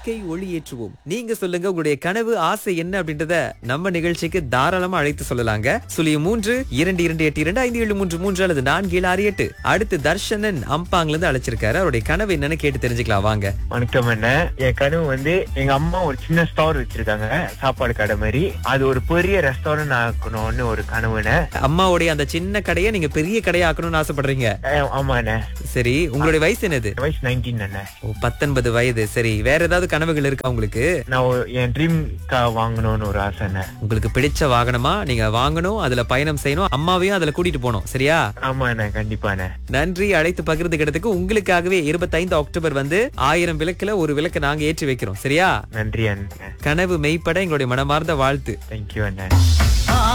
வாழ்க்கை ஒளியேற்றுவோம் நீங்க சொல்லுங்க உங்களுடைய கனவு ஆசை என்ன அப்படின்றத நம்ம நிகழ்ச்சிக்கு தாராளமா அழைத்து சொல்லலாங்க சுழியம் மூன்று இரண்டு இரண்டு எட்டு இரண்டு ஐந்து ஏழு மூன்று மூன்று அல்லது நான்கு ஏழு ஆறு எட்டு அடுத்து தர்ஷனன் அம்பாங்ல இருந்து அழைச்சிருக்காரு அவருடைய கனவு என்னன்னு கேட்டு தெரிஞ்சுக்கலாம் வாங்க வணக்கம் அண்ணா என் கனவு வந்து எங்க அம்மா ஒரு சின்ன ஸ்டோர் வச்சிருக்காங்க சாப்பாடு கடை மாதிரி அது ஒரு பெரிய ரெஸ்டாரண்ட் ஆக்கணும்னு ஒரு கனவுண்ணே அம்மாவுடைய அந்த சின்ன கடையை நீங்க பெரிய கடையை ஆக்கணும்னு ஆசைப்படுறீங்க அஹ் ஆமாண்ணே சரி உங்களுடைய வயசு என்னது வயசு நைன்டீன் அண்ணே ஓ பத்தொன்பது வயது சரி வேற ஏதாவது கனவுகள் இருக்கா உங்களுக்கு நான் ஒரு- என் ட்ரீம் கார் வாங்கணும்னு ஒரு ஆசை அண்ணே உங்களுக்கு பிடிச்ச வாகனமா நீங்க வாங்கணும் அதுல பயணம் செய்யணும் அம்மாவையும் அதுல கூட்டிட்டு போகணும் சரியா ஆமா அண்ணே கண்டிப்பாண்ணே நன்றி அழைத்து பகிர்ந்துக்கிட்டதுக்கு உங்களுக்காகவே இருபத்தைந்து அக்டோபர் வந்து ஆயிரம் விளக்குல ஒரு விளக்கு நாங்க ஏற்றி வைக்கிறோம் சரியா நன்றி அண்ணே கனவு மெய்ப்பட எங்களுடைய மனமார்ந்த வாழ்த்து தேங்க்யூ அண்ணே